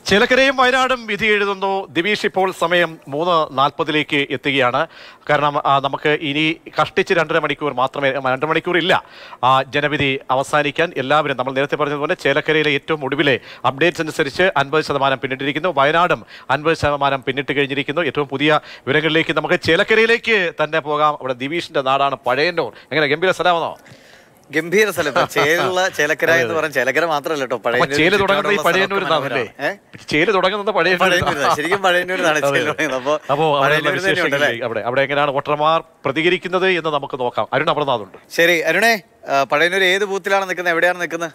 ചിലക്കരയും വയനാടും വിധി എഴുതുന്നു ദിവീഷ് ഇപ്പോൾ സമയം മൂന്ന് നാൽപ്പതിലേക്ക് എത്തുകയാണ് കാരണം ആ, നമുക്ക് ഇനി കഷ്ടിച്ച് രണ്ടര മണിക്കൂർ മാത്രമേ രണ്ട് മണിക്കൂർ ഇല്ല ആ, ജനവിധി അവസാനിക്കാൻ എല്ലാവരും നമ്മൾ നേരത്തെ പറഞ്ഞതുപോലെ ചേലക്കരയിലെ ഏറ്റവും ഒടുവിലെ അപ്ഡേറ്റ്സ് അനുസരിച്ച് അൻപത് ശതമാനം പിന്നിട്ടിരിക്കുന്നു വയനാടും അൻപത് ശതമാനം പിന്നിട്ട് കഴിഞ്ഞിരിക്കുന്നു ഏറ്റവും പുതിയ വിവരങ്ങളിലേക്ക് നമുക്ക് ചേലക്കരയിലേക്ക് തന്നെ പോകാം അവിടെ ദിവീഷിന്റെ നാടാണ് പഴയന്നൂർ എങ്ങനെ ഗംഭീര സ്ഥലമാണോ ഗംഭീര സ്ഥലം ഇപ്പൊ ചേലുള്ള ചേലക്കര എന്ന് പറഞ്ഞ ചേലക്കര മാത്രമല്ല കേട്ടോ അപ്പൊ ചേല് തുടങ്ങുന്നത് ഈ പഴയന്നൂർ നിന്നാണല്ലേ ചേല് തുടങ്ങുന്നത് പഴയന്നൂർ നിന്നാണ്. ശരിക്കും പഴയന്നൂരിലാണ് ചേല് തുടങ്ങുന്നത് അപ്പൊ അപ്പോ അവിടെയുള്ള പഴയന്നൂർ തന്നെ ഉണ്ടല്ലേ വിശേഷങ്ങളിലേക്ക് അവിടെ അവിടെ എങ്ങനെയാണ് വോട്ടർമാർ പ്രതികരിക്കുന്നത് എന്ന് നമുക്ക് നോക്കാം അരുൺ അമർനാഥ് ഉണ്ട് ശരി അരുണേ ആ, പഴയന്നൂർ ഏത് ബൂത്തിലാണ് നിൽക്കുന്നത് എവിടെയാണ് നിൽക്കുന്നത്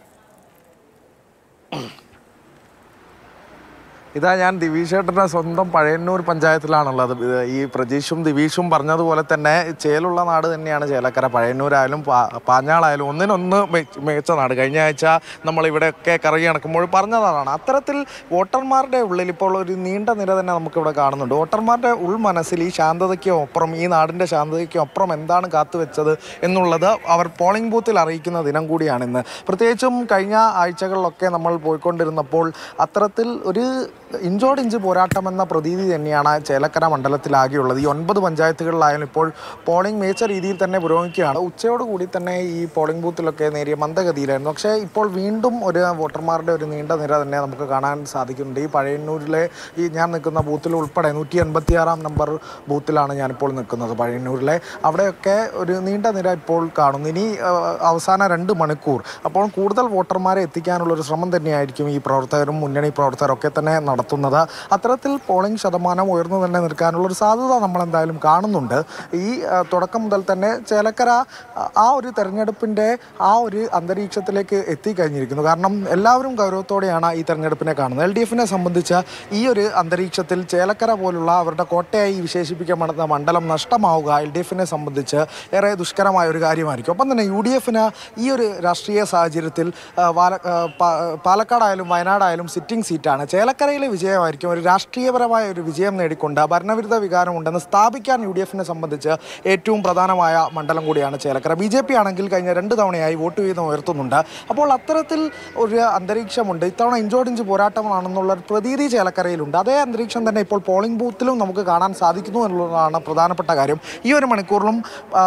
ഇതാ ഞാൻ ദിവീഷേട്ടൻ്റെ സ്വന്തം പഴയന്നൂർ പഞ്ചായത്തിലാണുള്ളത് ഇത് ഈ പ്രജീഷും ദിവീഷും പറഞ്ഞതുപോലെ തന്നെ ചേലുള്ള നാട് തന്നെയാണ് ചേലക്കര പഴയന്നൂരായാലും പാ- പാഞ്ഞാളായാലും ഒന്നിനൊന്ന് മിക- മികച്ച നാട് കഴിഞ്ഞ ആഴ്ച നമ്മൾ ഇവിടെയൊക്കെ കറങ്ങി നടക്കുമ്പോൾ പറഞ്ഞതാണ് അത്തരത്തിൽ വോട്ടർമാരുടെ ഉള്ളിൽ ഇപ്പോൾ ഒരു നീണ്ട നിര തന്നെ നമുക്കിവിടെ കാണുന്നുണ്ട് വോട്ടർമാരുടെ ഉൾമനസ്സിൽ ഈ ശാന്തതയ്ക്കും അപ്പുറം ഈ നാടിൻ്റെ ശാന്തതയ്ക്കും അപ്പുറം എന്താണ് കാത്തുവെച്ചത് എന്നുള്ളത് അവർ പോളിംഗ് ബൂത്തിൽ അറിയിക്കുന്ന ദിനം കൂടിയാണ് ഇന്ന് പ്രത്യേകിച്ചും കഴിഞ്ഞ ആഴ്ചകളിലൊക്കെ നമ്മൾ പോയിക്കൊണ്ടിരുന്നപ്പോൾ അത്തരത്തിൽ ഒരു ഇഞ്ചോട് ഇഞ്ച് പോരാട്ടം എന്ന പ്രതീതി തന്നെയാണ് ചേലക്കര മണ്ഡലത്തിലാകെയുള്ളത് ഈ ഒൻപത് പഞ്ചായത്തുകളിലായാലും ഇപ്പോൾ പോളിംഗ് മികച്ച രീതിയിൽ തന്നെ പുരോഗമിക്കുകയാണ് ഉച്ചയോട് കൂടി തന്നെ ഈ പോളിംഗ് ബൂത്തിലൊക്കെ നേരിയ മന്ദഗതിയിലായിരുന്നു പക്ഷേ ഇപ്പോൾ വീണ്ടും ഒരു വോട്ടർമാരുടെ ഒരു നീണ്ട നിര തന്നെ നമുക്ക് കാണാൻ സാധിക്കുന്നുണ്ട് ഈ പഴയന്നൂരിലെ ഈ ഞാൻ നിൽക്കുന്ന ബൂത്തിൽ ഉൾപ്പെടെ നൂറ്റി എൺപത്തിയാറാം നമ്പർ ബൂത്തിലാണ് ഞാനിപ്പോൾ നിൽക്കുന്നത് പഴയന്നൂരിലെ അവിടെയൊക്കെ ഒരു നീണ്ട നിര ഇപ്പോൾ കാണുന്നു ഇനി ആ, അവസാന രണ്ട് മണിക്കൂർ അപ്പോൾ കൂടുതൽ വോട്ടർമാരെ എത്തിക്കാനുള്ള ഒരു ശ്രമം തന്നെയായിരിക്കും ഈ പ്രവർത്തകരും മുന്നണി പ്രവർത്തകരും ഒക്കെ തന്നെ നടത്തുന്നത് അത്തരത്തിൽ പോളിംഗ് ശതമാനം ഉയർന്നു തന്നെ നിൽക്കാനുള്ള ഒരു സാധ്യത നമ്മൾ എന്തായാലും കാണുന്നുണ്ട് ഈ ആ, തുടക്കം മുതൽ തന്നെ ചേലക്കര ആ, ആ ഒരു തെരഞ്ഞെടുപ്പിൻ്റെ ആ ഒരു അന്തരീക്ഷത്തിലേക്ക് എത്തിക്കഴിഞ്ഞിരിക്കുന്നു കാരണം എല്ലാവരും ഗൗരവത്തോടെയാണ് ഈ തെരഞ്ഞെടുപ്പിനെ കാണുന്നത് എൽ ഡി എഫിനെ സംബന്ധിച്ച് ഈ ഒരു അന്തരീക്ഷത്തിൽ ചേലക്കര പോലുള്ള അവരുടെ കോട്ടയായി വിശേഷിപ്പിക്കപ്പെടുന്ന മണ്ഡലം നഷ്ടമാവുക എൽ ഡി എഫിനെ സംബന്ധിച്ച് ഏറെ ദുഷ്കരമായ ഒരു കാര്യമായിരിക്കും ഒപ്പം തന്നെ യു ഡി എഫിന് ഈ ഒരു രാഷ്ട്രീയ സാഹചര്യത്തിൽ ആ, പാല- ആ, പാ- പാലക്കാടായാലും വയനാടായാലും സിറ്റിംഗ് സീറ്റാണ് ചേലക്കരയിലെ വിജയമായിരിക്കും ഒരു രാഷ്ട്രീയപരമായ ഒരു വിജയം നേടിക്കൊണ്ട് ഭരണവിരുദ്ധ വികാരമുണ്ടെന്ന് സ്ഥാപിക്കാൻ യു ഡി എഫിനെ സംബന്ധിച്ച് ഏറ്റവും പ്രധാനമായ മണ്ഡലം കൂടിയാണ് ചേലക്കര ബി ജെ പി ആണെങ്കിൽ കഴിഞ്ഞ രണ്ട് തവണയായി വോട്ട് വീതം ഉയർത്തുന്നുണ്ട് അപ്പോൾ അത്തരത്തിൽ ഒരു അന്തരീക്ഷമുണ്ട് ഇത്തവണ ഇഞ്ചോടിഞ്ച് പോരാട്ടമാണെന്നുള്ള ഒരു പ്രതീതി ചേലക്കരയിലുണ്ട് അതേ അന്തരീക്ഷം തന്നെ ഇപ്പോൾ പോളിംഗ് ബൂത്തിലും നമുക്ക് കാണാൻ സാധിക്കുന്നു എന്നുള്ളതാണ് പ്രധാനപ്പെട്ട കാര്യം ഈ ഒരു മണിക്കൂറിലും ആ,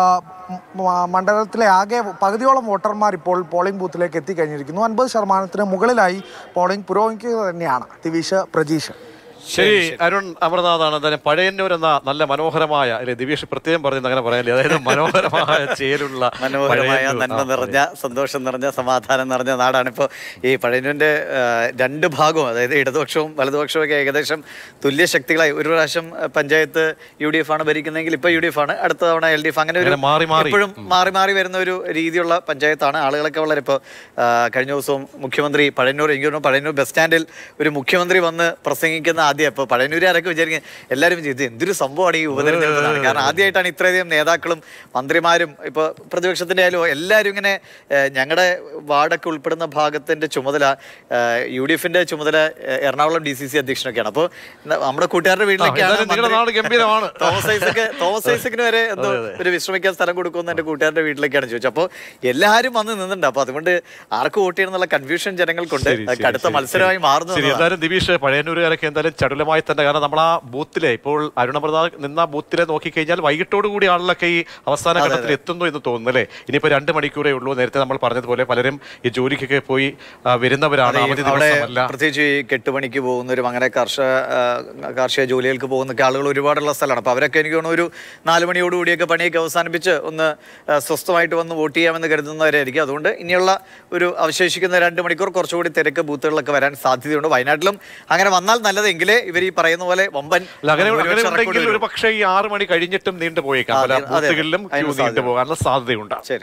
മ- മണ്ഡലത്തിലെ ആകെ പകുതിയോളം വോട്ടർമാർ ഇപ്പോൾ പോളിംഗ് ബൂത്തിലേക്ക് എത്തിക്കഴിഞ്ഞിരിക്കുന്നു അൻപത് ശതമാനത്തിന് മുകളിലായി പോളിംഗ് പുരോഗമിക്കുക തന്നെയാണ് ദിവിഷ് പ്രജീഷ് ശരി അരുൺ അമർനാഥാണ് എന്തായാലും പഴയന്നൂർ എന്ന നല്ല മനോഹരമായ അല്ലെ ദിവീഷ് പ്രത്യേകം പറഞ്ഞത് അങ്ങനെ പറയാനില്ല അതായത് മനോഹരമായ ചേലുള്ള മനോഹരമായ പഴയന്നൂർ. നന്മ ആ, നിറഞ്ഞ സന്തോഷം നിറഞ്ഞ സമാധാനം നിറഞ്ഞ നാടാണ് ഇപ്പോൾ ഈ പഴയന്നൂരിൻ്റെ രണ്ട് ഭാഗവും അതായത് ഇടതുപക്ഷവും വലതുപക്ഷവും ഒക്കെ ഏകദേശം തുല്യ ശക്തികളായി ഒരു പ്രാവശ്യം ആ, പഞ്ചായത്ത് യു ഡി എഫ് ആണ് ഭരിക്കുന്നതെങ്കിൽ ഇപ്പോൾ യു ഡി എഫ് ആണ് അടുത്ത തവണ എൽ ഡി എഫ് അങ്ങനെ ഒരു അങ്ങനെ മാറി മാറി. എപ്പോഴും മാറി മാറി വരുന്ന ഒരു രീതിയുള്ള പഞ്ചായത്താണ് ആളുകളൊക്കെ വളരെ ഇപ്പോൾ കഴിഞ്ഞ ദിവസവും മുഖ്യമന്ത്രി പഴയന്നൂർ എനിക്ക് തോന്നുന്നു പഴയന്നൂർ ബസ് സ്റ്റാൻഡിൽ ഒരു മുഖ്യമന്ത്രി വന്ന് പ്രസംഗിക്കുന്ന ആദ്യം ഇപ്പോൾ പഴയന്നൂരുകാരൊക്കെ വിചാരിക്കും എല്ലാവരും ഇത് എന്തൊരു സംഭവമാണ് ഈ ഉപതെരഞ്ഞെടുപ്പ് എന്നാണ്. കാരണം ആദ്യമായിട്ടാണ് ഇത്രയധികം നേതാക്കളും മന്ത്രിമാരും ഇപ്പോൾ പ്രതിപക്ഷത്തിൻ്റെ ആയാലും എല്ലാവരും ഇങ്ങനെ ഞങ്ങളുടെ വാർഡൊക്കെ ഉൾപ്പെടുന്ന ഭാഗത്തിന്റെ ചുമതല യു ഡി എഫിന്റെ ചുമതല ഏഹ്, എറണാകുളം ഡി സി സി അധ്യക്ഷനൊക്കെയാണ് അപ്പോൾ നമ്മുടെ കൂട്ടുകാരുടെ വീട്ടിലേക്കാണ് എന്തായാലും നിങ്ങളുടെ മന്ത്രി- നാട് ഗംഭീരമാണ്. തോമസ് ഐസക്ക് തോമസ് ഐസക്കിന് വരെ എന്തോ ഒരു വിശ്രമിക്കാൻ സ്ഥലം കൊടുക്കുമെന്ന് എന്റെ കൂട്ടുകാരുടെ വീട്ടിലേക്കാണ് ചോദിച്ചത് അപ്പോൾ എല്ലാവരും വന്ന് നിന്നിട്ടുണ്ട് അപ്പോൾ അതുകൊണ്ട് ആർക്ക് വോട്ട് ചെയ്യണമെന്നുള്ള കൺഫ്യൂഷൻ ജനങ്ങൾക്കുണ്ട് ശരി, ശരി, കടുത്ത ശരി, മത്സരമായി ശരി. മാറുന്നു ശരി എന്തായാലും ദിവീഷ് പഴയന്നൂരുകാരൊക്കെ എന്തായാലും ചടുലമായി തന്നെ കാരണം നമ്മൾ ആ ബൂത്തിലെ ഇപ്പോൾ അരുണപ്രസാദ് നിന്ന ബൂത്തിലെ നോക്കിക്കഴിഞ്ഞാൽ വൈകിട്ടോട് കൂടി ആളുകളൊക്കെ ഈ അവസാന ഘട്ടത്തിൽ എത്തുന്നു എന്ന് തോന്നുന്നു അല്ലേ ഇനിയിപ്പോ രണ്ട് മണിക്കൂറേ ഉള്ളൂ നേരത്തെ നമ്മൾ പറഞ്ഞതുപോലെ പലരും ഈ ജോലിക്കൊക്കെ പോയി ആ, വരുന്നവരാണ് അതെ, അവധി അവിടെ ദിവസമല്ല പ്രത്യേകിച്ച് ഈ കെട്ടുപണിക്ക് പോകുന്നവരും അങ്ങനെ കർഷക ആ, കാർഷിക ജോലികൾക്ക് പോകുന്നൊക്കെ ആളുകൾ ഒരുപാടുള്ള സ്ഥലമാണ് അപ്പോൾ അവരൊക്കെ എനിക്ക് തോന്നുന്നു ഒരു നാല് മണിയോട് കൂടിയൊക്കെ പണിയൊക്കെ അവസാനിപ്പിച്ച് ഒന്ന് ആ, സ്വസ്ഥമായിട്ട് വന്ന് വോട്ട് ചെയ്യാമെന്ന് കരുതുന്നവരായിരിക്കും അതുകൊണ്ട് ഇനിയുള്ള ഒരു അവശേഷിക്കുന്ന രണ്ട് മണിക്കൂർ കുറച്ചുകൂടി തിരക്ക് ബൂത്തുകളിലൊക്കെ വരാൻ സാധ്യതയുണ്ട് വയനാട്ടിലും അങ്ങനെ വന്നാൽ നല്ലതെങ്കിലേ ഇവർ ഈ പറയുന്ന പോലെ വമ്പൻ അല്ല, അങ്ങനെ അങ്ങനെ ഭൂരിപക്ഷം ഉണ്ടെങ്കിൽ record ഒരു വരും. പക്ഷേ ഈ ആറ് മണി കഴിഞ്ഞിട്ടും നീണ്ടു പോയേക്കാം അതെ, പല അതെ, അതെ. ബൂത്തുകളിലും അതിന് ക്യൂ നീണ്ടു സാധ്യത. പോകാനുള്ള സാധ്യതയുണ്ട് ശരി